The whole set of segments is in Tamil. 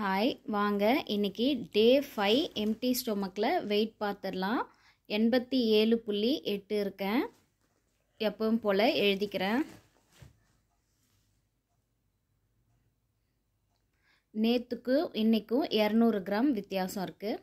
ஹாய் வாங்க இன்னைக்கு டே ஃபைவ் எம்டி ஸ்டொமக்கில் வெயிட் பார்த்துடலாம் எண்பத்தி ஏழு புள்ளி எட்டு இருக்கேன் எப்பவும் போல் எழுதிக்கிறேன் நேற்றுக்கும் இன்றைக்கும் இரநூறு கிராம் வித்தியாசம் இருக்குது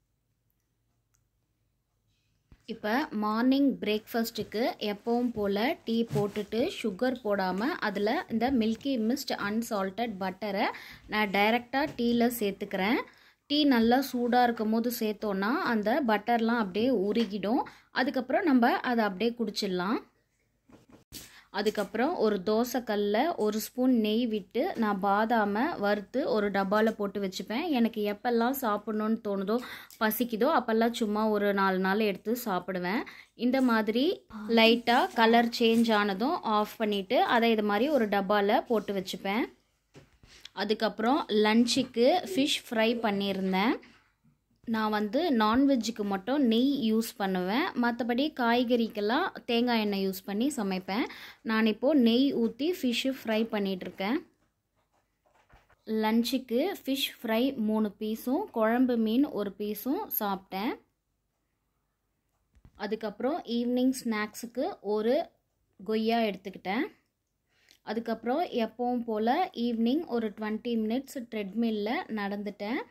இப்போ மார்னிங் பிரேக்ஃபாஸ்ட்டுக்கு எப்பவும் போல் டீ போட்டுட்டு சுகர் போடாமல் அதில் இந்த மில்கி மிஸ்ட் அன்சால்டட் பட்டரை நான் டைரெக்டாக டீயில் சேர்த்துக்கிறேன் டீ நல்லா சூடாக இருக்கும் போது சேர்த்தோன்னா அந்த பட்டர்லாம் அப்படியே உருகிடும் அதுக்கப்புறம் நம்ம அதை அப்படியே குடிச்சிடலாம் அதுக்கப்புறம் ஒரு தோசைக்கல்லில் ஒரு ஸ்பூன் நெய் விட்டு நான் பாதாமை வறுத்து ஒரு டப்பாவில் போட்டு வச்சுப்பேன் எனக்கு எப்பெல்லாம் சாப்பிட்ணுன்னு தோணுதோ பசிக்குதோ அப்போல்லாம் சும்மா ஒரு நாலு நாள் எடுத்து சாப்பிடுவேன் இந்த மாதிரி லைட்டாக கலர் சேஞ்ச் ஆனதும் ஆஃப் பண்ணிவிட்டு அதை இது மாதிரி ஒரு டப்பாவில் போட்டு வச்சுப்பேன் அதுக்கப்புறம் லஞ்சுக்கு ஃபிஷ் ஃப்ரை பண்ணியிருந்தேன் நான் வந்து நான்வெஜ்ஜுக்கு மட்டும் நெய் யூஸ் பண்ணுவேன் மற்றபடி காய்கறிக்கெல்லாம் தேங்காய் எண்ணெய் யூஸ் பண்ணி சமைப்பேன் நான் இப்போது நெய் ஊற்றி ஃபிஷ்ஷு ஃப்ரை பண்ணிகிட்ருக்கேன் லஞ்சுக்கு ஃபிஷ் ஃப்ரை மூணு பீஸும் குழம்பு மீன் ஒரு பீஸும் சாப்பிட்டேன் அதுக்கப்புறம் ஈவினிங் ஸ்நாக்ஸுக்கு ஒரு கொய்யா எடுத்துக்கிட்டேன் அதுக்கப்புறம் எப்பவும் போல் ஈவினிங் ஒரு டுவெண்ட்டி மினிட்ஸ் ட்ரெட்மில்லில் நடந்துட்டேன்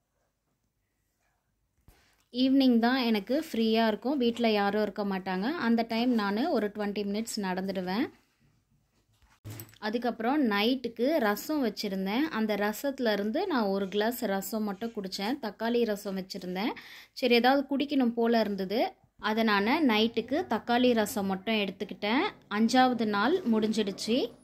ஈவினிங் தான் எனக்கு ஃப்ரீயாக இருக்கும் வீட்டில் யாரும் இருக்க மாட்டாங்க அந்த டைம் நான் ஒரு டுவெண்ட்டி மினிட்ஸ் நடந்துடுவேன் அதுக்கப்புறம் நைட்டுக்கு ரசம் வச்சுருந்தேன் அந்த ரசத்துலேருந்து நான் ஒரு கிளாஸ் ரசம் மட்டும் குடித்தேன் தக்காளி ரசம் வச்சுருந்தேன் சரி ஏதாவது குடிக்கணும் போல் இருந்தது அதை நான் நைட்டுக்கு தக்காளி ரசம் மட்டும் எடுத்துக்கிட்டேன் அஞ்சாவது நாள் முடிஞ்சிடுச்சு